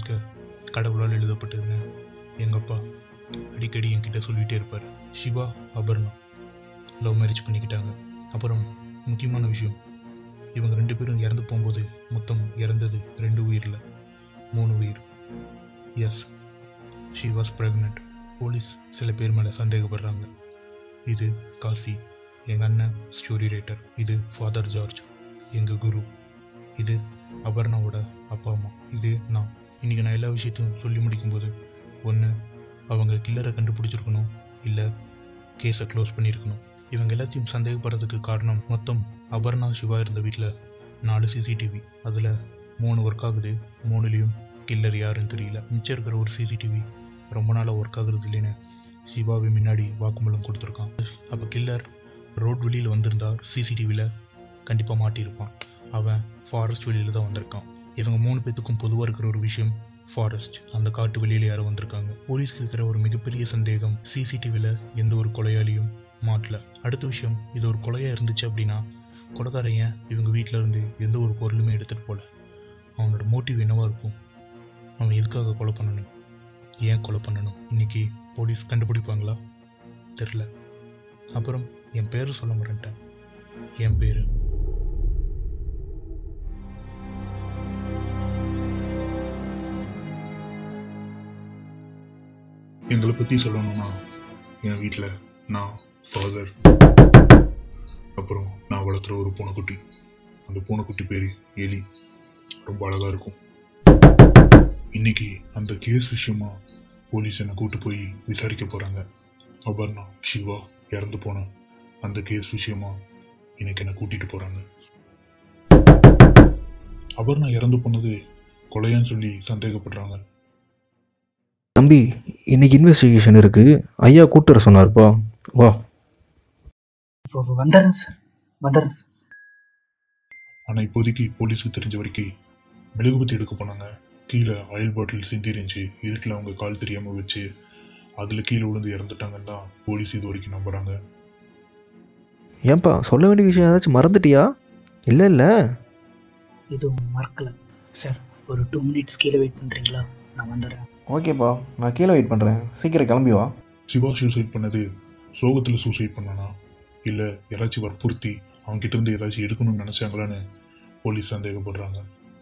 வாழ்க்கை கடவுளால் எழுதப்பட்டதுன்னு எங்கள் அப்பா அடிக்கடி என்கிட்ட சொல்லிகிட்டே இருப்பார் சிவா அபர்ணா லவ் மேரேஜ் பண்ணிக்கிட்டாங்க அப்புறம் முக்கியமான விஷயம் இவங்க ரெண்டு பேரும் இறந்து போகும்போது மொத்தம் இறந்தது ரெண்டு உயிரில் மூணு உயிர் yes she was pregnant police சில பேர் மேலே சந்தேகப்படுறாங்க இது காசி எங்கள் அண்ணன் ஸ்டோரி ரைட்டர் இது ஃபாதர் ஜார்ஜ் எங்கள் குரு இது அபர்ணாவோட அப்பா அம்மா இது நான் இன்றைக்கி நான் எல்லா விஷயத்தையும் சொல்லி முடிக்கும்போது ஒன்று அவங்க கில்லரை கண்டுபிடிச்சிருக்கணும் இல்லை கேஸை க்ளோஸ் பண்ணியிருக்கணும் இவங்க எல்லாத்தையும் சந்தேகப்படுறதுக்கு காரணம் மொத்தம் அபர்ணா சிவா இருந்த வீட்டில் நாலு சிசிடிவி அதில் மூணு ஒர்க் ஆகுது மூணுலேயும் கில்லர் யாருன்னு தெரியல மிச்சம் இருக்கிற ஒரு சிசிடிவி ரொம்ப நாளாக ஒர்க் ஆகுறது இல்லைன்னு சிவாவை முன்னாடி வாக்குமூலம் கொடுத்துருக்கான் அப்போ கில்லர் ரோட் வெளியில் வந்திருந்தா சிசிடிவியில் கண்டிப்பாக மாட்டியிருப்பான் அவன் ஃபாரஸ்ட் வெளியில் தான் வந்திருக்கான் இவங்க மூணு பேத்துக்கும் பொதுவாக இருக்கிற ஒரு விஷயம் ஃபாரஸ்ட் அந்த காட்டு வெளியில் யாரோ வந்திருக்காங்க போலீஸ்க்கு இருக்கிற ஒரு மிகப்பெரிய சந்தேகம் சிசிடிவியில் எந்த ஒரு கொலையாளியும் மாட்டல அடுத்த விஷயம் இது ஒரு கொலையாக இருந்துச்சு அப்படின்னா கொலைக்காரன் ஏன் இவங்க வீட்டில் இருந்து எந்த ஒரு பொருளுமே எடுத்துகிட்டு போகல அவனோட மோட்டிவ் என்னவா இருக்கும் அவன் எதுக்காக கொலை பண்ணணும் ஏன் கொலை பண்ணணும் இன்னைக்கு போலீஸ் கண்டுபிடிப்பாங்களா தெரில அப்புறம் என் பேர் சொல்ல மாட்டேன் என் பேர் எங்களை பற்றி சொல்லணும்னா என் வீட்டில் நான் ஃபாதர் அப்புறம் நான் வளர்த்துற ஒரு பூனைக்குட்டி அந்த பூனைக்குட்டி பேர் எலி ரொம்ப அழகாக இருக்கும் இன்னைக்கு அந்த கேஸ் விஷயமா போலீஸ் என்னை கூட்டு போய் விசாரிக்க போகிறாங்க அபர்ணா சிவா இறந்து போன அந்த கேஸ் விஷயமா இன்னைக்கு என்னை கூட்டிகிட்டு போகிறாங்க அபர்ணா இறந்து போனது கொலையான்னு சொல்லி சந்தேகப்படுறாங்க தம்பி இன்னைக்கு இன்வெஸ்டிகேஷன் இருக்கு ஐயா கூட்டு வர சொன்னார்ப்பா வா வ- வ- வந்துடுறேன் சார் வந்துடுறேன் சார் ஆனால் இப்போதைக்கு போலீஸுக்கு தெரிஞ்ச வரைக்கும் மெழுகுபத்தி எடுக்க போனாங்க கீழே ஆயில் பாட்டில் சிந்திருந்துச்சு இருட்டில் அவங்க கால் தெரியாமல் வச்சு அதில் கீழே விழுந்து இறந்துட்டாங்கன்னு தான் போலீஸ் இது வரைக்கும் நம்புகிறாங்க ஏன்பா சொல்ல வேண்டிய விஷயம் ஏதாச்சும் மறந்துட்டியா இல்லை இல்லை எதுவும் மறக்கல சார் ஒரு டூ மினிட்ஸ் கீழே வெயிட் பண்ணுறீங்களா நான் வந்துடுறேன் ஓகேப்பா நான் கீழே வெயிட் பண்ணுறேன் சீக்கிரம் கிளம்பி வா சிவா சூசைட் பண்ணது சோகத்தில் சூசைட் பண்ணானா இல்லை யாராச்சும் வற்புறுத்தி அவன்கிட்ட இருந்து ஏதாச்சும் எடுக்கணும்னு நினச்சாங்களான்னு போலீஸ் சந்தேகப்படுறாங்க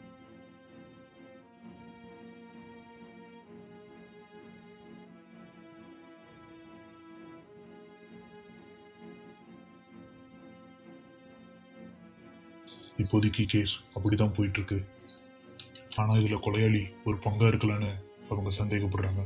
இப்போதைக்கு கேஸ் அப்படி தான் போயிட்டுருக்கு ஆனால் இதில் கொலையாளி ஒரு பங்கா இருக்கலான்னு அவங்க சந்தேகப்படுறாங்க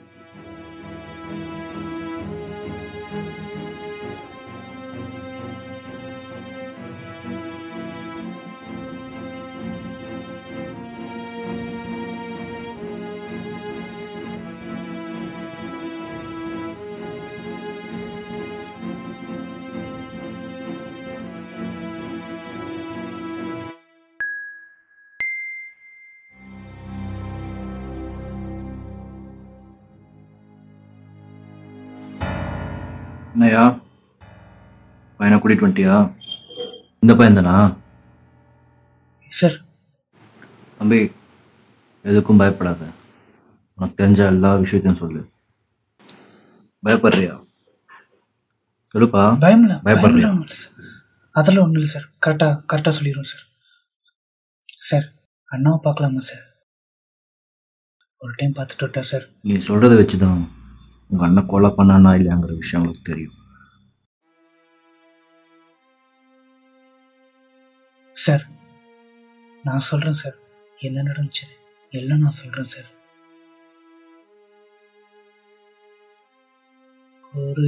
என்னய்யா பையனை கூட்டிகிட்டு வந்துட்டியா இந்த பையன் தானா சார் தம்பி எதுக்கும் பயப்படாத உனக்கு தெரிஞ்ச எல்லா விஷயத்தையும் சொல்லு பயப்படுறியா சொல்லுப்பா பயமில்ல பயப்படுறியா? பயம்லாம் ஒன்றும் இல்லை சார் அதெல்லாம் ஒன்றும் இல்லை சார் கரெக்டாக கரெக்டாக சொல்லிடுவோம் சார் சார் அண்ணாவை பார்க்கலாமா சார் ஒரு டைம் பார்த்துட்டு விட்டா சார் நீ சொல்கிறத வச்சு தான் உங்கள் அண்ணன் கொலை பண்ணானா இல்லையாங்கிற விஷயம் உங்களுக்கு தெரியும் சார் நான் சொல்கிறேன் சார் என்ன நடந்துச்சு எல்லாம் நான் சொல்கிறேன் சார் ஒரு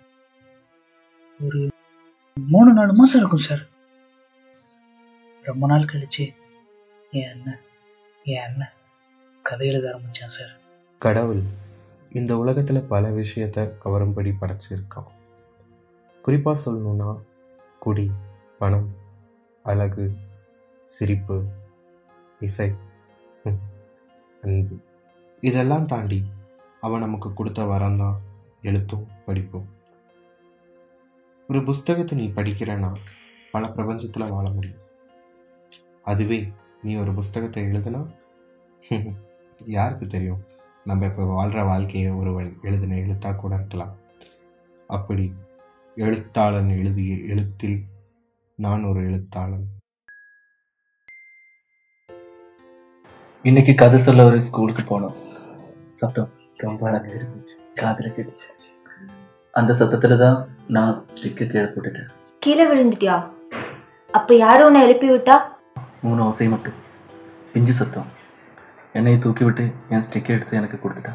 ஒரு மூணு நாலு மாதம் இருக்கும் சார் ரொம்ப நாள் கழிச்சு என் அண்ணன் என் அண்ணன் கதை எழுத ஆரம்பித்தான் சார் கடவுள் இந்த உலகத்தில் பல விஷயத்தை கவரும்படி படைச்சிருக்கான் குறிப்பாக சொல்லணும்னா குடி பணம் அழகு சிரிப்பு இசை ம், அன்பு இதெல்லாம் தாண்டி அவன் நமக்கு கொடுத்த வரம் தான் எழுத்தும் படிப்பும் ஒரு புஸ்தகத்தை நீ படிக்கிறன்னா பல பிரபஞ்சத்தில் வாழ முடியும் அதுவே நீ ஒரு புஸ்தகத்தை எழுதுனா யாருக்கு தெரியும் நம்ம இப்போ வாழ்கிற வாழ்க்கையை ஒருவன் எழுதின எழுத்தாக கூட இருக்கலாம் அப்படி எழுத்தாளன் எழுதிய எழுத்தில் நான் ஒரு எழுத்தாளன் இன்னைக்கு கதை சொல்ல ஒரு ஸ்கூலுக்கு போனோம் சத்தம் ரொம்ப அழகாக இருந்துச்சு காதில் கேட்டுச்சு அந்த சத்தத்தில் தான் நான் ஸ்டிக்கர் கீழே போட்டுட்டேன் கீழே விழுந்துட்டியா அப்ப யாரும் உன்னை எழுப்பி விட்டா மூணு ஓசை மட்டும் பிஞ்சு சத்தம் என்னை தூக்கி விட்டு என் ஸ்டிக்கர் எடுத்து எனக்கு கொடுத்துட்டான்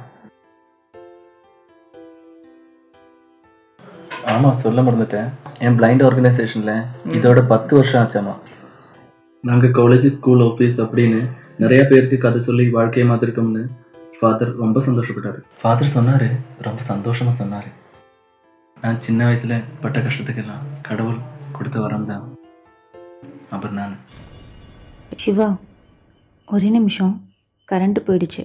ஆமாம் சொல்ல மறந்துட்டேன் என் பிளைண்ட் ஆர்கனைசேஷனில் இதோட பத்து வருஷம் ஆச்சாமா நாங்கள் காலேஜ் ஸ்கூல் ஆஃபீஸ் அப்படின்னு நிறைய பேருக்கு கதை சொல்லி வாழ்க்கையை மாற்றிருக்கோம்னு ஃபாதர் ரொம்ப சந்தோஷப்பட்டார் ஃபாதர் சொன்னார் ரொம்ப சந்தோஷமாக சொன்னார் நான் சின்ன வயசில் பட்ட கஷ்டத்துக்கெல்லாம் கடவுள் கொடுத்த வரம் தான் அப்புறம் நான் சிவா ஒரே நிமிஷம் கரண்ட் போயிடுச்சு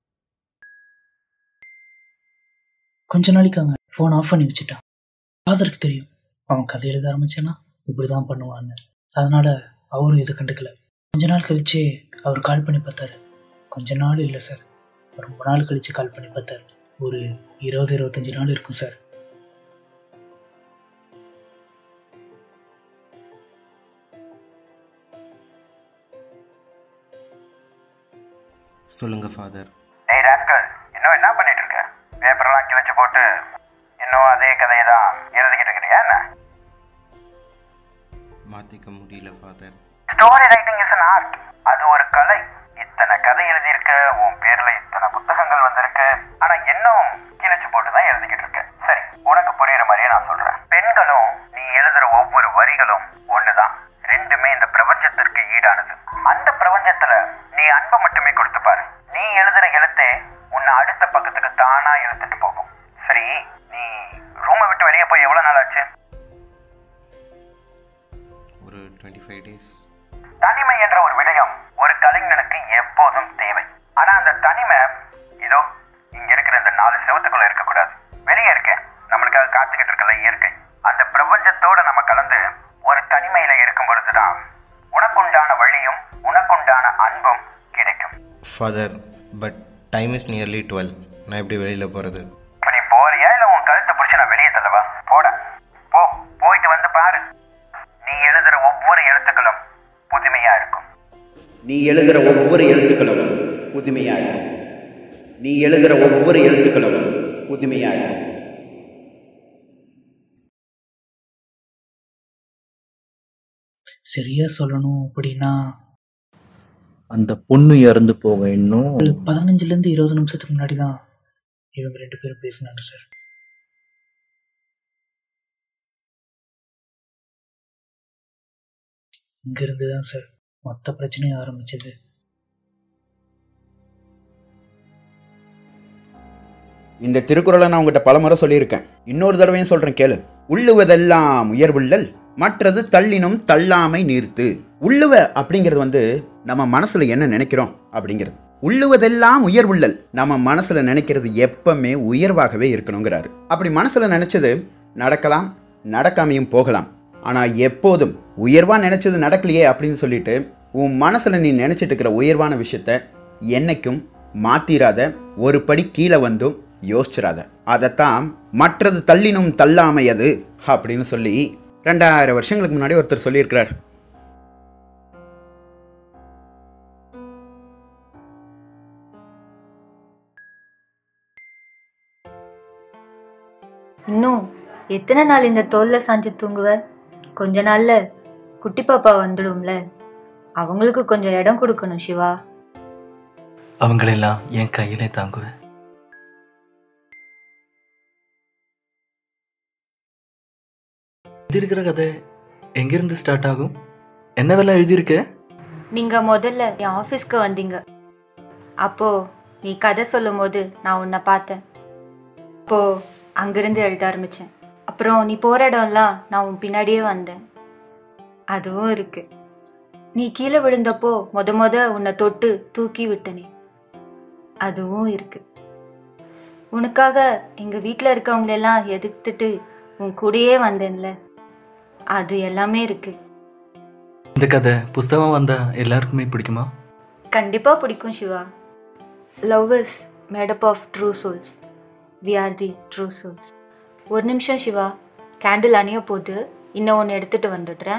கொஞ்ச நாளைக்கு அவன் ஃபோன் ஆஃப் பண்ணி வச்சுட்டான் ஃபாதருக்கு தெரியும் அவன் கதை எழுத ஆரம்பிச்சானா இப்படி தான் பண்ணுவான்னு அதனால அவரும் இதை கண்டுக்கல கொஞ்ச நாள் கழிச்சு அவர் கால் பண்ணி பார்த்தாரு கொஞ்ச நாள் இல்லை சார் ரொம்ப நாள் கழிச்சு கால் பண்ணி பார்த்தாரு ஒரு இருபது இருபத்தஞ்சு நாள் இருக்கும் சார் சொல்லுங்க ஃபாதர் டேய் ராஸ்கல் இன்னும் என்ன பண்ணிட்டு இருக்க பேப்பர்லாம் கிழிச்சு போட்டு இன்னும் அதே கதையை தான் எழுதிக்கிட்டு இருக்கிறியா என்ன மாற்றிக்க முடியல father story writing is an art அது ஒரு கலை இத்தனை கதை எழுதியிருக்க உன் பேர்ல இத்தனை புத்தகங்கள் வந்திருக்கு ஆனா இன்னும் கிழிச்சு போட்டு தான் எழுதிக்கிட்டு இருக்க சரி உனக்கு புரியுற மாதிரியே நான் சொல்றேன் பெண்களும் நீ எழுதுற ஒவ்வொரு வரிகளும் ஒண்ணுதான் ரெண்டுமே இந்த பிரபஞ்சத்திற்கு ஈடானது அந்த பிரபஞ்சத்துல நீ அன்பை மட்டுமே கொடுத்து பாரு நீ எழுதுற எழுத்தே உன்னை அடுத்த பக்கத்துக்கு தானா இழுத்துட்டு போகும் சரி நீ ரூமை விட்டு வெளியே போய் எவ்வளவு நாள் ஆச்சு ஒரு டுவெண்ட்டி ஃபைவ் டேஸ் தனிமை என்ற ஒரு விடயம் ஒரு கலைஞனுக்கு எப்போதும் தேவை ஆனா அந்த தனிமை இதோ இங்க இருக்கிற இந்த நாலு செவத்துக்குள்ள இருக்கக்கூடாது வெளியே இருக்கேன் நம்மளுக்காக காத்துக்கிட்டு இருக்கல இயற்கை அந்த பிரபஞ்சத்தோட நம்ம கலந்து ஒரு தனிமையில இருக்கும் பொழுதுதான் உனக்குண்டான வழியும் உனக்குண்டான அன்பும் கிடைக்கும் father but time is nearly twelve நான் எப்படி வெளியில் போகிறது இப்ப நீ போறியா இல்ல உன் கழுத்தை பிடிச்சி நான் வெளியே தள்ளவா போட போ போயிட்டு வந்து பாரு நீ எழுதுற ஒவ்வொரு எழுத்துக்களும் புதுமையா இருக்கும் நீ எழுதுகிற ஒவ்வொரு எழுத்துக்களும் புதுமையாக இருக்கும் நீ எழுதுகிற ஒவ்வொரு எழுத்துக்களும் புதுமையாக இருக்கும் சரியா சொல்லணும் அப்படின்னா அந்த பொண்ணு இறந்து போக இன்னும் ஒரு பதினஞ்சுலேருந்து இருபது நிமிஷத்துக்கு முன்னாடி தான் இவங்க ரெண்டு பேரும் பேசினாங்க சார் இங்கிருந்து தான் சார் மொத்த பிரச்சனையும் ஆரம்பிச்சது இந்த திருக்குறளை நான் உங்ககிட்ட பலமுறை சொல்லியிருக்கேன் இன்னொரு தடவையும் சொல்கிறேன் கேளு உள்ளுவதெல்லாம் உயர்வுள்ளல் மற்றது தள்ளினும் தள்ளாமை நீர்த்து உள்ளுவ அப்படிங்கிறது வந்து நம்ம மனசில் என்ன நினைக்கிறோம் அப்படிங்கிறது உள்ளுவதெல்லாம் உயர்வுள்ளல் நம்ம மனசில் நினைக்கிறது எப்பவுமே உயர்வாகவே இருக்கணுங்கிறாரு அப்படி மனசில் நினச்சது நடக்கலாம் நடக்காமையும் போகலாம் ஆனால் எப்போதும் உயர்வாக நினச்சது நடக்கலையே அப்படின்னு சொல்லிட்டு உன் மனசில் நீ நினச்சிட்டு இருக்கிற உயர்வான விஷயத்த என்னைக்கும் மாத்திராத ஒரு படி கீழே வந்தும் யோசிச்சிராத அதைத்தான் மற்றது தள்ளினும் தள்ளாமை அது அப்படின்னு சொல்லி ரெண்டாயிரம் வருஷங்களுக்கு முன்னாடி ஒருத்தர் சொல்லியிருக்கிறார் இன்னும் எத்தனை நாள் இந்த தோல்ல சாஞ்சு தூங்குவ கொஞ்ச நாள்ல குட்டி பாப்பா வந்துடும்ல அவங்களுக்கு கொஞ்சம் இடம் கொடுக்கணும் சிவா அவங்களெல்லாம் என் கையிலே தாங்குவேன் எழுதியிருக்கிற கதை எங்கிருந்து ஸ்டார்ட் ஆகும் என்னவெல்லாம் எழுதியிருக்க நீங்க முதல்ல என் ஆஃபீஸ்க்கு வந்தீங்க அப்போ நீ கதை சொல்லும் போது நான் உன்னை பார்த்தேன் அப்போ அங்கிருந்து எழுத ஆரம்பிச்சேன் அப்புறம் நீ போற இடம்லாம் நான் உன் பின்னாடியே வந்தேன் அதுவும் இருக்கு நீ கீழே விழுந்தப்போ முத முத உன்னை தொட்டு தூக்கி விட்டனே அதுவும் இருக்கு உனக்காக எங்க வீட்டில் இருக்கவங்களெல்லாம் எதிர்த்துட்டு உன் கூடயே வந்தேன்ல அது எல்லாமே இருக்கு இந்த கதை புஸ்தகம் வந்தா எல்லாருக்குமே பிடிக்குமா கண்டிப்பா பிடிக்கும் Siva love is made up of true souls we are the true souls ஒரு நிமிஷம் சிவா கேண்டில் அணிய போது இன்னும் ஒன்று எடுத்துட்டு வந்துடுறேன்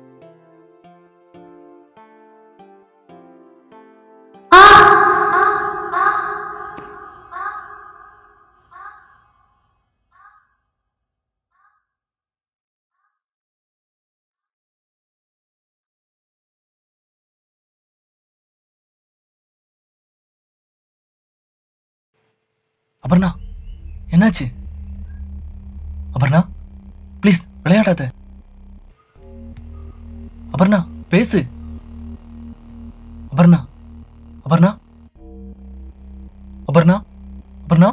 அபர்ணா என்னாச்சு அபர்ணா ப்ளீஸ் விளையாடாத அபர்ணா பேசு அபர்ணா அபர்ணா அபர்ணா அபர்ணா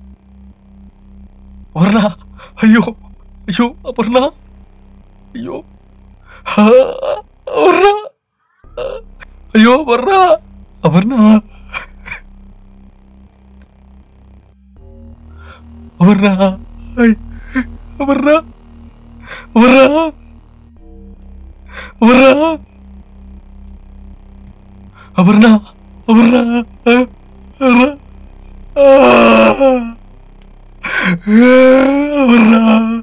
அபர்ணா ஐயோ ஐயோ அபர்ணா ஐயோ ஆ, அபர்ணா ஐயோ அபர்ணா அபர்ணா அபர்ணா ஐ அபர்ணா அபர்ணா அபர்ணா அபர்ணா அபர்ணா அ, அபர்ணா ஆ, அபர்ணா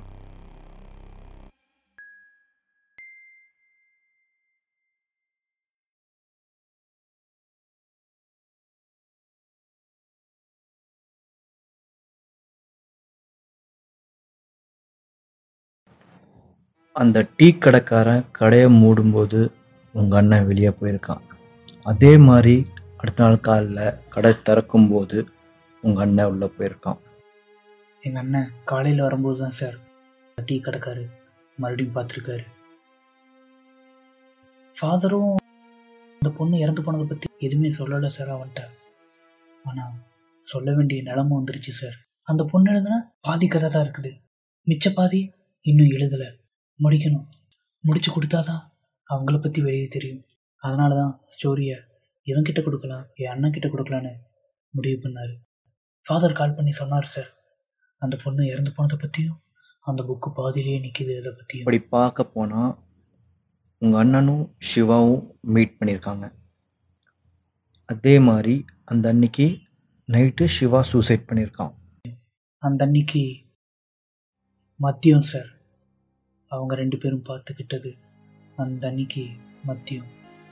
அந்த டீ கடைக்காரன் கடையை மூடும்போது உங்கள் அண்ணன் வெளியே போயிருக்கான் அதே மாதிரி அடுத்த நாள் காலைல கடை திறக்கும்போது உங்கள் அண்ணன் உள்ளே போயிருக்கான் எங்கள் அண்ணன் காலையில் வரும்போது தான் சார் டீ கடைக்காரு மறுபடியும் பார்த்துருக்காரு ஃபாதரும் அந்த பொண்ணு இறந்து போனதை பற்றி எதுவுமே சொல்லலை சார் அவன்கிட்ட ஆனால் சொல்ல வேண்டிய நிலமை வந்துருச்சு சார் அந்த பொண்ணு எழுதுனா பாதி கதை தான் இருக்குது மிச்ச பாதி இன்னும் எழுதலை முடிக்கணும் முடிச்சு கொடுத்தாதான் அவங்கள பற்றி வெளியே தெரியும் அதனால தான் ஸ்டோரியை இவன்கிட்ட கொடுக்கலாம் என் அண்ணன் கிட்ட கொடுக்கலான்னு முடிவு பண்ணார் ஃபாதர் கால் பண்ணி சொன்னார் சார் அந்த பொண்ணு இறந்து போனதை பற்றியும் அந்த புக்கு பாதியிலேயே நிற்கிது இதை பற்றியும் அப்படி பார்க்க போனால் உங்கள் அண்ணனும் சிவாவும் மீட் பண்ணியிருக்காங்க அதே மாதிரி அந்த அன்னைக்கு நைட்டு சிவா சூசைட் பண்ணியிருக்கான் அந்த அன்னைக்கு மதியம் சார் அவங்க ரெண்டு பேரும் பார்த்துக்கிட்டது அந்த அன்னைக்கு மதியம்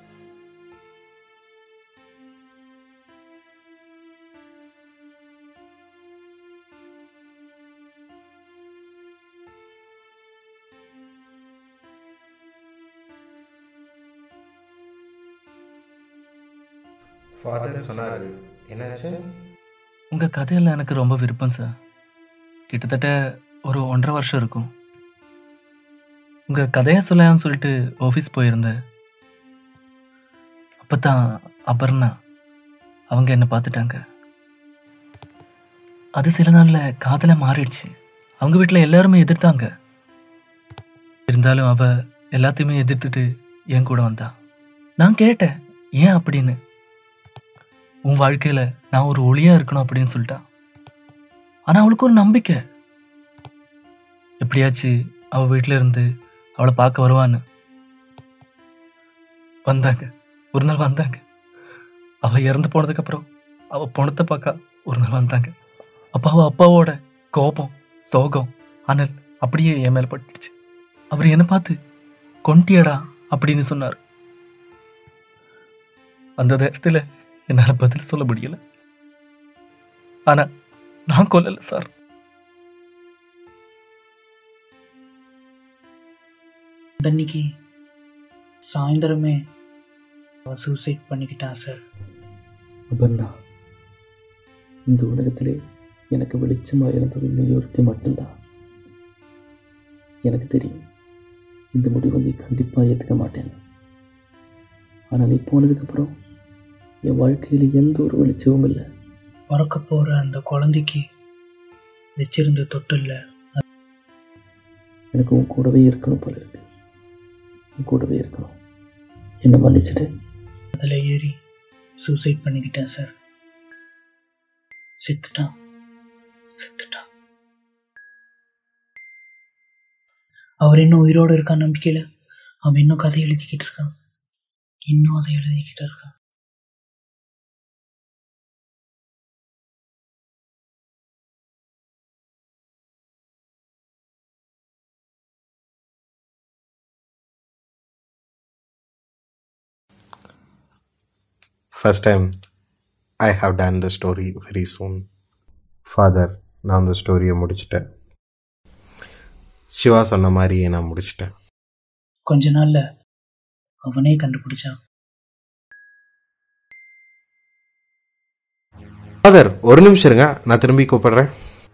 ஃபாதர் சொன்னார் என்னாச்சு உங்கள் கதையில் எனக்கு ரொம்ப விருப்பம் சார் கிட்டத்தட்ட ஒரு ஒன்றரை வருஷம் இருக்கும் உங்கள் கதையை சொல்லலாம்னு சொல்லிட்டு ஆஃபீஸ் போயிருந்தேன் அப்போ தான் அபர்ணா அவங்க என்னை பார்த்துட்டாங்க அது சில நாளில் காதலை மாறிடுச்சு அவங்க வீட்டில் எல்லாருமே எதிர்த்தாங்க இருந்தாலும் அவ எல்லாத்தையுமே எதிர்த்துட்டு என் கூட வந்தா நான் கேட்டேன் ஏன் அப்படின்னு உன் வாழ்க்கையில் நான் ஒரு ஒளியாக இருக்கணும் அப்படின்னு சொல்லிட்டா ஆனால் அவளுக்கு ஒரு நம்பிக்கை எப்படியாச்சு அவள் வீட்டில் இருந்து அவளை பார்க்க வருவான்னு வந்தாங்க ஒரு நாள் வந்தாங்க அவள் இறந்து போனதுக்கப்புறம் அவள் பொணத்தை பார்க்க ஒரு நாள் வந்தாங்க அப்போ அவள் அப்பாவோட கோபம் சோகம் அனல் அப்படியே என் மேலே பட்டுடுச்சு அவர் என்னை பார்த்து கொண்டியடா அப்படின்னு சொன்னார் அந்த நேரத்தில் என்னால் பதில் சொல்ல முடியல ஆனா நான் கொல்லல சார் அந்த அன்னைக்கு சாயந்தரமே அவன் சூசைட் பண்ணிக்கிட்டான் சார் அபர்ணா இந்த உலகத்திலே எனக்கு வெளிச்சமாக இருந்தது நீ ஒருத்தி மட்டும்தான் எனக்கு தெரியும் இந்த முடிவை நீ கண்டிப்பாக ஏற்றுக்க மாட்டேன் ஆனால் நீ போனதுக்கப்புறம் என் வாழ்க்கையில் எந்த ஒரு வெளிச்சமும் இல்லை பிறக்க போகிற அந்த குழந்தைக்கு வச்சிருந்த தொட்டில்ல எனக்கு உன் கூடவே இருக்கணும் போல இருக்கு உன் கூடவே இருக்கணும் என்னை மன்னிச்சிடு அதில் ஏறி சூசைட் பண்ணிக்கிட்டேன் சார் செத்துட்டான் செத்துட்டான் அவர் இன்னும் உயிரோடு இருக்கான் நம்பிக்கையில் அவன் இன்னும் கதை எழுதிக்கிட்டு இருக்கான் இன்னும் அதை எழுதிக்கிட்டு இருக்கான் first time I have done the story very soon father நான் அந்த ஸ்டோரியை முடிச்சிட்டேன் சிவா சொன்ன மாதிரியே நான் முடிச்சிட்டேன் கொஞ்ச நாள்ல அவனே கண்டுபிடிச்சான் ஃபாதர் ஒரு நிமிஷம் இருங்க நான் திரும்பி கூப்பிடுறேன்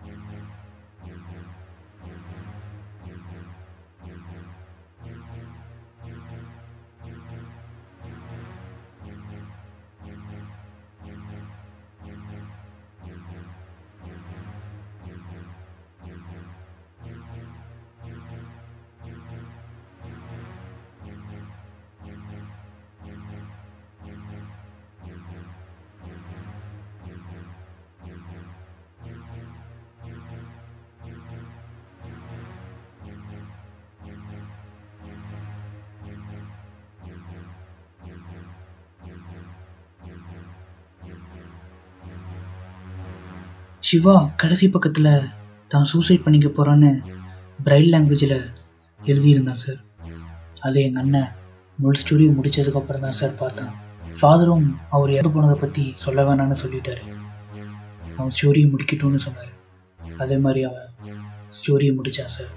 சிவா கடைசி பக்கத்தில் தான் சூசைட் பண்ணிக்க போகிறான்னு பிரைல் லாங்குவேஜில் எழுதியிருந்தான் சார் அது எங்கள் அண்ணன் முழு ஸ்டோரி முடிச்சதுக்கப்புறம் தான் சார் பார்த்தான் ஃபாதரும் அவர் இறந்து போனதை பற்றி சொல்ல வேணாம்னு சொல்லிட்டாரு அவன் ஸ்டோரியை முடிக்கட்டும்னு சொன்னார் அதே மாதிரி அவன் ஸ்டோரியை முடிச்சான் சார்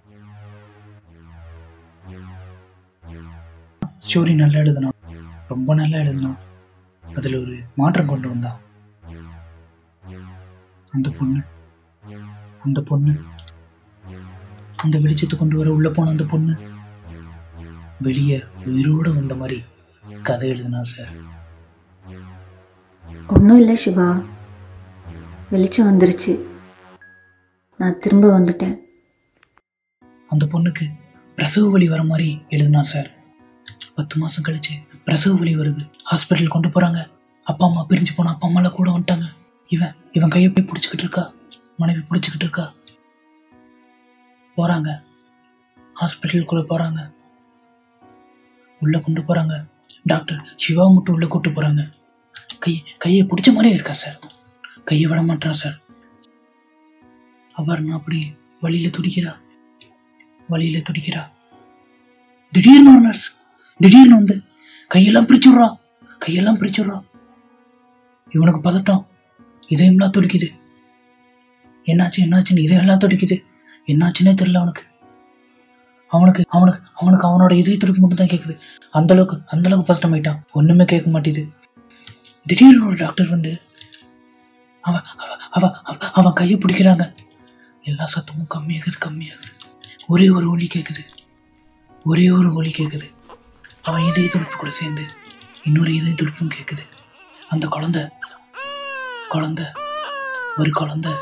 ஸ்டோரி நல்லா எழுதுனான் ரொம்ப நல்லா எழுதுனான் அதில் ஒரு மாற்றம் கொண்டு வந்தான் அந்த பொண்ணு அந்த பொண்ணு அந்த வெளிச்சத்தை கொண்டு வர உள்ள போன அந்த பொண்ணு வெளியே உயிரோட வந்த மாதிரி கதை எழுதுனா சார் ஒன்றும் இல்லை சிவா வெளிச்சம் வந்துருச்சு நான் திரும்ப வந்துட்டேன் அந்த பொண்ணுக்கு பிரசவ வலி வர மாதிரி எழுதுனா சார் பத்து மாசம் கழிச்சு பிரசவ வலி வருது ஹாஸ்பிட்டல் கொண்டு போறாங்க அப்பா அம்மா பிரிஞ்சு போன அப்பா அம்மாலாம் கூட வந்துட்டாங்க இவன் இவன் கையை போய் பிடிச்சிக்கிட்டு இருக்கா மனைவி பிடிச்சிக்கிட்டு இருக்கா போறாங்க ஹாஸ்பிட்டலுக்குள்ள போறாங்க உள்ள கொண்டு போறாங்க டாக்டர் சிவா மட்டும் உள்ள கூட்டு போறாங்க கை கையை பிடிச்ச மாதிரியே இருக்கா சார் கையை விட மாட்டா சார் அபர்ணா அப்படி வழியில துடிக்கிறா வழியில துடிக்கிறா திடீர்னு ஒரு நர்ஸ் திடீர்னு வந்து கையெல்லாம் பிரிச்சு விட்றா கையெல்லாம் பிரிச்சு விட்றா இவனுக்கு பதட்டம் இதயம்லாம் துடிக்குது என்னாச்சு என்னாச்சுன்னு இதயம்லாம் துடிக்குது என்னாச்சுன்னே தெரியல அவனுக்கு அவனுக்கு அவனுக்கு அவனுக்கு அவனோட இதய துடிப்பு மட்டும் தான் கேட்குது அந்த அளவுக்கு அந்த அளவுக்கு பதட்டம் ஆயிட்டான் ஒண்ணுமே கேட்க மாட்டேது திடீர்னு ஒரு டாக்டர் வந்து அவ அவ அவ அவ- அவன் கையை பிடிக்கிறாங்க எல்லா சத்தமும் கம்மியாகுது கம்மியாகுது ஒரே ஒரு ஒலி கேட்குது ஒரே ஒரு ஒலி கேட்குது அவன் இதய துடிப்பு கூட சேர்ந்து இன்னொரு இதய துடிப்பும் கேட்குது அந்த குழந்தை குழந்தை ஒரு குழந்தை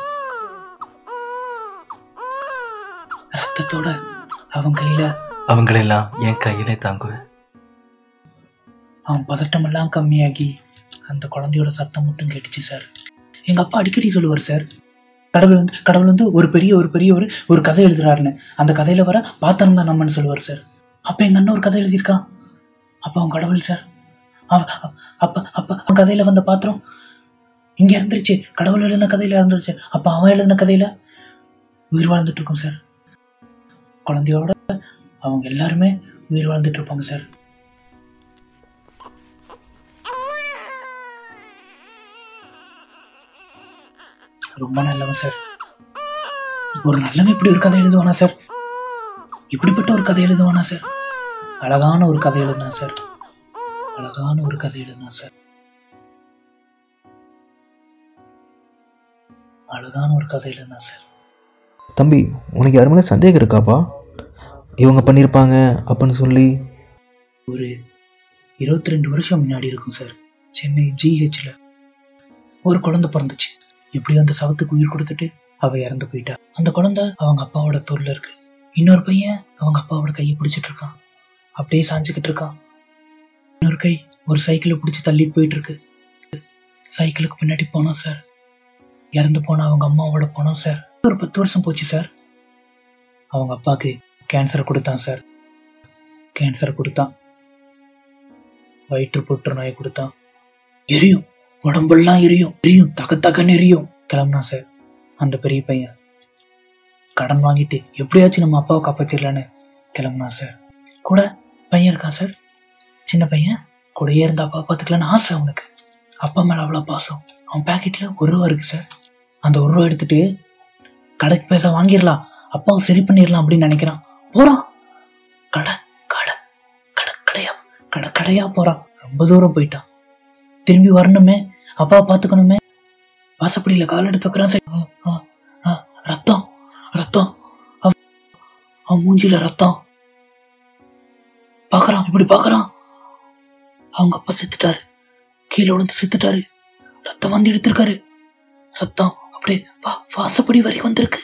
ரத்தத்தோட அவன் கையில அவங்களெல்லாம் என் கையிலே தாங்குவேன் அவன் பதட்டமெல்லாம் கம்மியாகி அந்த குழந்தையோட சத்தம் மட்டும் கேட்டுச்சு சார் எங்க அப்பா அடிக்கடி சொல்லுவார் சார் கடவுள் வந்து கடவுள் வந்து ஒரு பெரிய ஒரு பெரிய ஒரு ஒரு கதை எழுதுறாருன்னு அந்த கதையில வர பாத்திரம் தான் நம்மன்னு சொல்லுவார் சார் அப்ப எங்க அண்ணன் ஒரு கதை எழுதியிருக்கான் அப்ப அவன் கடவுள் சார் அவ அவ- அப்ப அப்ப அவன் கதையில வந்த பாத்திரம் இங்க இருந்துருச்சு கடவுள் எழுதின கதையில இருந்துருச்சு அப்ப அவன் எழுதின கதையில உயிர் வாழ்ந்துட்டு இருக்கும் சார் குழந்தையோட அவங்க எல்லாருமே உயிர் வாழ்ந்துட்டு இருப்பாங்க சார் ரொம்ப நல்லவன் சார் ஒரு நல்லவன் இப்படி ஒரு கதை எழுதுவானா சார் இப்படிப்பட்ட ஒரு கதை எழுதுவானா சார் அழகான ஒரு கதை எழுதுனா சார் அழகான ஒரு கதை எழுதுனா சார் அழகான ஒரு கதை எழுதுனா சார் தம்பி உனக்கு யார் மேலே சந்தேகம் இருக்காப்பா இவங்க பண்ணியிருப்பாங்க அப்படின்னு சொல்லி ஒரு இருபத்தி ரெண்டு வருஷம் முன்னாடி இருக்கும் சார் சென்னை ஜிஹெச்ல ஒரு குழந்தை பிறந்துச்சு எப்படி அந்த சவத்துக்கு உயிர் கொடுத்துட்டு அவ இறந்து போயிட்டா அந்த குழந்தை அவங்க அப்பாவோட தோல்ல இருக்கு இன்னொரு பையன் அவங்க அப்பாவோட கையை பிடிச்சிட்டு இருக்கான் அப்படியே சாஞ்சுக்கிட்டு இருக்கான் இன்னொரு கை ஒரு சைக்கிளை பிடிச்சி தள்ளிட்டு போயிட்டு இருக்கு சைக்கிளுக்கு பின்னாடி போனோம் சார் இறந்து போன அவங்க அம்மாவோட போனோம் சார் ஒரு பத்து வருஷம் போச்சு சார் அவங்க அப்பாவுக்கு கேன்சர் கொடுத்தான் சார் கேன்சர் கொடுத்தான் வயிற்று புற்றுநோயை கொடுத்தான் எரியும் உடம்பெல்லாம் எரியும் எரியும் தக தகன்னு எரியும் கிளம்புனா சார் அந்த பெரிய பையன் கடன் வாங்கிட்டு எப்படியாச்சும் நம்ம அப்பாவை காப்பாத்திடலான்னு கிளம்புனா சார் கூட பையன் இருக்கான் சார் சின்ன பையன் கூடயே இருந்த அப்பா பார்த்துக்கலான்னு ஆசை அவனுக்கு அப்பா மேலே அவ்வளோ பாசம் அவன் பேக்கெட்டில் ஒரு ரூபா இருக்குது சார் அந்த ஒரு ரூபா எடுத்துட்டு கடைக்கு பேச வாங்கிடலாம் அப்பாவை சரி பண்ணிடலாம் அப்படின்னு நினைக்கிறான் போகிறான் கடை கடை கடை கடையா கடை கடையா போகிறான் ரொம்ப தூரம் போயிட்டான் திரும்பி வரணுமே அப்பாவை பார்த்துக்கணுமே வாசப்படியில் கால் எடுத்து வைக்கிறான் சார் ஆ, ஆ, ஆ, ரத்தம் ரத்தம் அவ- அவன் மூஞ்சில ரத்தம் பார்க்கறான் இப்படி பார்க்கறான் அவங்க அப்பா செத்துட்டாரு கீழே விழுந்து செத்துட்டாரு ரத்தம் வந்து எடுத்திருக்காரு ரத்தம் அப்படியே வா வாசப்படி வரைக்கும் வந்திருக்கு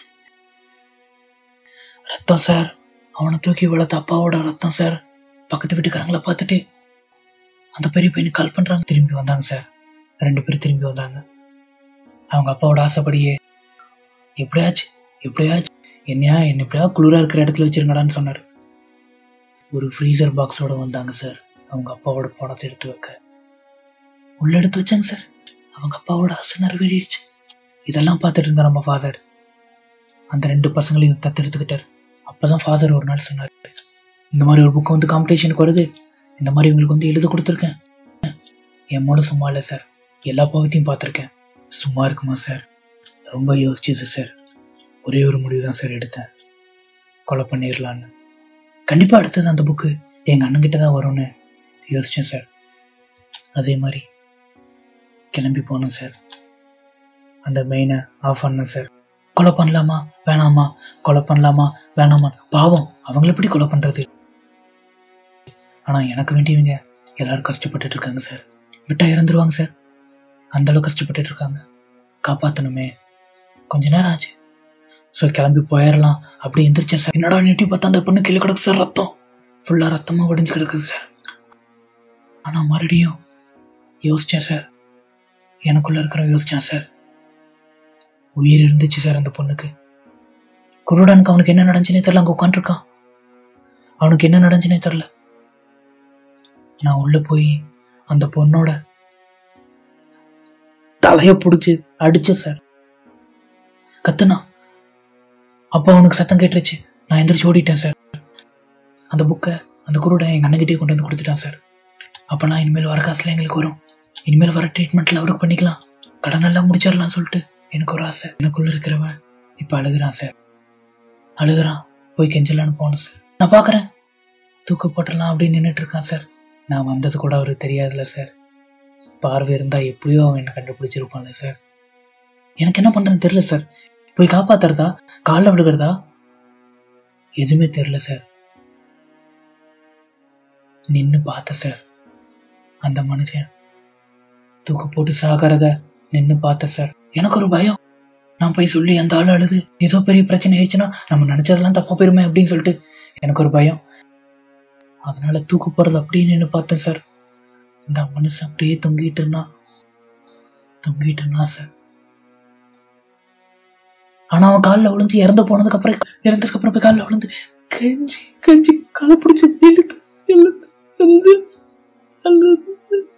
ரத்தம் சார் அவனை தூக்கி வளர்த்த அப்பாவோட ரத்தம் சார் பக்கத்து வீட்டுக்காரங்களை பார்த்துட்டு அந்த பெரிய பையனுக்கு கால் பண்றாங்க திரும்பி வந்தாங்க சார் ரெண்டு பேரும் திரும்பி வந்தாங்க அவங்க அப்பாவோட ஆசைப்படியே எப்படியாச்சு எப்படியாச்சு என்னையா என்ன எப்படியா குளிரா இருக்கிற இடத்துல வச்சிருங்கடான்னு சொன்னார் ஒரு ஃப்ரீசர் பாக்ஸோட வந்தாங்க சார் அவங்க அப்பாவோட பணத்தை எடுத்து வைக்க உள்ள எடுத்து வச்சாங்க சார் அவங்க அப்பாவோட ஆசை நிறைவேறிடுச்சு இதெல்லாம் பார்த்துட்டு இருந்தா நம்ம ஃபாதர் அந்த ரெண்டு பசங்களையும் தத்தெடுத்துக்கிட்டார் அப்பதான் ஃபாதர் ஒரு நாள் சொன்னார் இந்த மாதிரி ஒரு புக்கு வந்து காம்படிஷனுக்கு வருது இந்த மாதிரி உங்களுக்கு வந்து எழுத கொடுத்துருக்கேன் என் மூட சும்மா இல்லை சார் எல்லா பாவத்தையும் பார்த்துருக்கேன் சும்மா இருக்குமா சார் ரொம்ப யோசிச்சது சார் ஒரே ஒரு முடிவு தான் சார் எடுத்தேன் கொலை பண்ணிடலான்னு கண்டிப்பாக அடுத்தது அந்த புக்கு எங்கள் அண்ணன்கிட்ட தான் வரும்னு யோசித்தேன் சார் அதே மாதிரி கிளம்பி போனோம் சார் அந்த மெயினை ஆஃப் பண்ணேன் சார் கொலை பண்ணலாமா வேணாமா கொலை பண்ணலாமா வேணாமா பாவம் அவங்கள எப்படி கொலை பண்ணுறது ஆனால் எனக்கு வேண்டியவங்க எல்லாரும் கஷ்டப்பட்டுட்டு இருக்காங்க சார் விட்டா இறந்துருவாங்க சார் அந்த அளவுக்கு கஷ்டப்பட்டுட்டு இருக்காங்க காப்பாற்றணுமே கொஞ்ச நேரம் ஆச்சு ஸோ கிளம்பி போயிடலாம் அப்படி எந்திரிச்சேன் சார் என்னடா நெட்டி பார்த்தா அந்த பொண்ணு கீழே கிடக்கு சார் ரத்தம் ஃபுல்லாக ரத்தமாக வடிஞ்சு கிடக்குது சார் ஆனால் மறுபடியும் யோசித்தேன் சார் எனக்குள்ளே இருக்கிற யோசித்தேன் சார் உயிர் இருந்துச்சு சார் அந்த பொண்ணுக்கு குருடனுக்கு அவனுக்கு என்ன நடந்துச்சுனே தெரில அங்கே உட்காந்துருக்கான் அவனுக்கு என்ன நடந்துச்சுனே தெரில நான் உள்ளே போய் அந்த பொண்ணோட தலையை பிடிச்சி அடிச்சேன் சார் கத்துனா அப்போ அவனுக்கு சத்தம் கேட்டுருச்சு நான் எந்திரிச்சு ஓடிட்டேன் சார் அந்த புக்கை அந்த குருடை எங்கள் அண்ணகிட்டே கொண்டு வந்து கொடுத்துட்டான் சார் அப்போ நான் இனிமேல் வர காசுல எங்களுக்கு வரும் இனிமேல் வர ட்ரீட்மெண்ட்டில் அவருக்கு பண்ணிக்கலாம் கடன் எல்லாம் முடிச்சிடலாம்னு சொல்லிட்டு எனக்கு ஒரு ஆசை எனக்குள்ள இருக்கிறவன் இப்போ அழுகுறான் சார் அழுகுறான் போய் கெஞ்சலான்னு போனேன் சார் நான் பார்க்குறேன் தூக்கு போட்டுடலாம் அப்படின்னு நின்றுட்டு இருக்கான் சார் நான் வந்தது கூட அவருக்கு தெரியாதுல்ல சார் பார்வை இருந்தால் எப்படியோ அவன் என்னை கண்டுபிடிச்சிருப்பான்ல சார் எனக்கு என்ன பண்ணுறேன்னு தெரியல சார் போய் காப்பாத்துறதா காலில் விழுகிறதா எதுவுமே தெரியல சார் நின்று பார்த்தேன் சார் அந்த மனுஷன் தூக்கு போட்டு சாகிறத நின்று பார்த்தேன் சார் எனக்கு ஒரு பயம் நான் போய் சொல்லி அந்த ஆள் அழுது ஏதோ பெரிய பிரச்சனை ஆயிடுச்சுன்னா நம்ம நினைச்சதெல்லாம் தப்பா போயிருமே அப்படின்னு சொல்லிட்டு எனக்கு ஒரு பயம் அதனால தூக்கு போறது அப்படியே நின்று பார்த்தேன் சார் இந்த மனுஷன் அப்படியே தொங்கிட்டு இருந்தான் தொங்கிட்டு இருந்தான் சார் ஆனா அவன் காலில் விழுந்து இறந்து போனதுக்கு அப்புறம் இறந்ததுக்கு அப்புறம் போய் காலில் விழுந்து கெஞ்சி கெஞ்சி காலை பிடிச்சி இழுத்து இழுத்து வந்து அழுது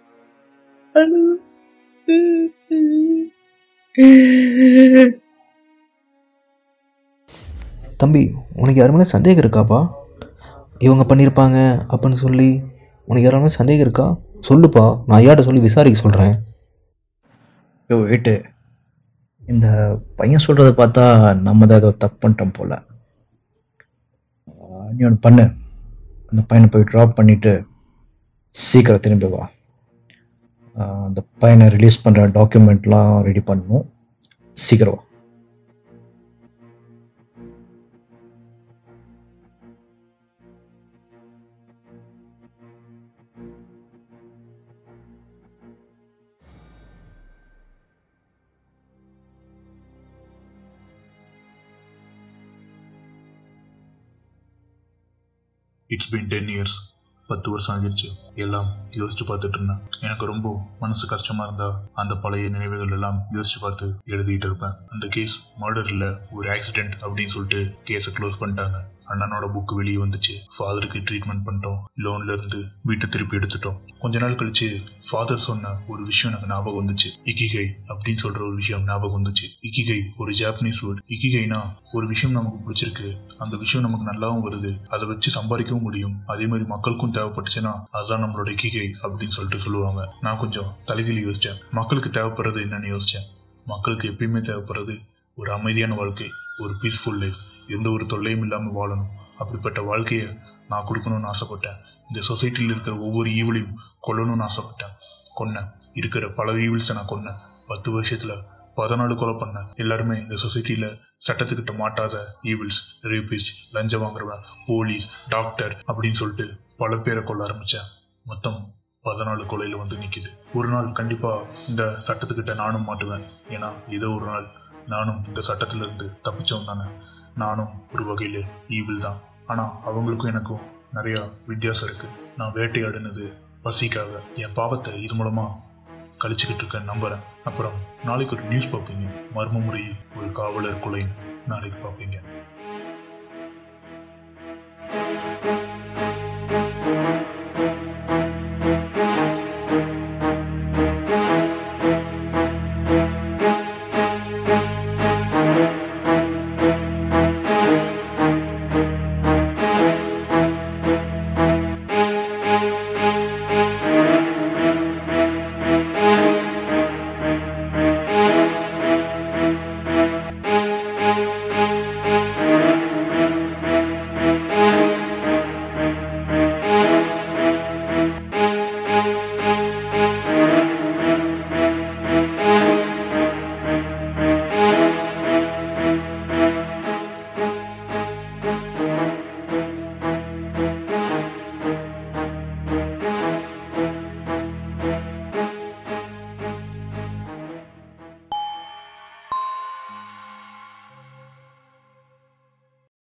அழுது தம்பி உனக்கு யார் மேலே சந்தேகம் இருக்காப்பா இவங்க பண்ணியிருப்பாங்க அப்படின்னு சொல்லி உனக்கு யார் மேலே சந்தேகம் இருக்கா சொல்லுப்பா நான் ஐயாட்ட சொல்லி விசாரிக்க சொல்கிறேன் யோ வெயிட்டு இந்த பையன் சொல்கிறத பார்த்தா நம்ம தான் ஏதோ தப்பு பண்ணிட்டோம் போல ஆஹ் நீ ஒன்று பண்ணு அந்த பையனை போய் ட்ராப் பண்ணிவிட்டு சீக்கிரம் திரும்பி வா ஆஹ் அந்த பையனை ரிலீஸ் பண்ணுற டாக்குமெண்ட்லாம் ரெடி பண்ணணும் சீக்கிரம் வா இட்ஸ் been டென் இயர்ஸ் பத்து வருஷம் ஆகிருச்சு எல்லாம் யோசிச்சு பார்த்துட்டு இருந்தேன் எனக்கு ரொம்ப மனசு கஷ்டமா இருந்தா அந்த பழைய நினைவுகள் எல்லாம் யோசிச்சு பார்த்து எழுதிட்டு இருப்பேன் அந்த கேஸ் மர்டர் இல்ல ஒரு ஆக்சிடென்ட் அப்படின்னு சொல்லிட்டு கேஸை க்ளோஸ் பண்ணிட்டாங்க அண்ணனோட புக் வெளியே வந்துச்சு ஃபாதருக்கு ட்ரீட்மெண்ட் பண்ணிட்டோம் லோன்ல இருந்து வீட்டை திருப்பி எடுத்துட்டோம் கொஞ்ச நாள் கழிச்சு ஃபாதர் சொன்ன ஒரு விஷயம் எனக்கு ஞாபகம் வந்துச்சு இக்கிகை அப்படின்னு சொல்ற ஒரு விஷயம் ஞாபகம் வந்துச்சு இக்கிகை ஒரு ஜாப்பனீஸ் வேர்ட் இக்கிகைனா ஒரு விஷயம் நமக்கு பிடிச்சிருக்கு அந்த விஷயம் நமக்கு நல்லாவும் வருது அதை வச்சு சம்பாதிக்கவும் முடியும் அதே மாதிரி மக்களுக்கும் தேவைப்பட்டுச்சுன்னா அதுதான் நம்மளோட இக்கிகை அப்படின்னு சொல்லிட்டு சொல்லுவாங்க நான் கொஞ்சம் தலைகிலி யோசிச்சேன் மக்களுக்கு தேவைப்படுறது என்னன்னு யோசிச்சேன் மக்களுக்கு எப்பயுமே தேவைப்படுறது ஒரு அமைதியான வாழ்க்கை ஒரு பீஸ்ஃபுல் லைஃப் எந்த ஒரு தொல்லையும் இல்லாமல் வாழணும் அப்படிப்பட்ட வாழ்க்கையை நான் கொடுக்கணும்னு ஆசைப்பட்டேன் இந்த சொசைட்டியில் இருக்கிற ஒவ்வொரு ஈவிலையும் கொல்லணும்னு ஆசைப்பட்டேன் கொன்னேன் இருக்கிற பல ஈவில்ஸை நான் கொன்னேன் பத்து வருஷத்தில் பதினாலு கொலை பண்ணேன் எல்லாருமே இந்த சொசைட்டியில் சட்டத்துக்கிட்ட மாட்டாத ஈவில்ஸ் ரேபிஸ்ட் லஞ்சம் வாங்குறவன் போலீஸ் டாக்டர் அப்படின்னு சொல்லிட்டு பல பேரை கொல்ல ஆரம்பித்தேன் மொத்தம் பதினாலு கொலையில் வந்து நிற்கிது ஒரு நாள் கண்டிப்பாக இந்த சட்டத்துக்கிட்ட நானும் மாட்டுவேன் ஏன்னா ஏதோ ஒரு நாள் நானும் இந்த சட்டத்திலிருந்து தப்பிச்சவன் தானே நானும் ஒரு வகையில் ஈவில் தான் ஆனால் அவங்களுக்கும் எனக்கும் நிறையா வித்தியாசம் இருக்குது நான் வேட்டையாடினது பசிக்காக என் பாவத்தை இது மூலமாக கழிச்சுக்கிட்டு இருக்கேன் நம்புகிறேன் அப்புறம் நாளைக்கு ஒரு நியூஸ் பார்ப்பீங்க மர்ம முறையில் ஒரு காவலர் கொலைன்னு நாளைக்கு பார்ப்பீங்க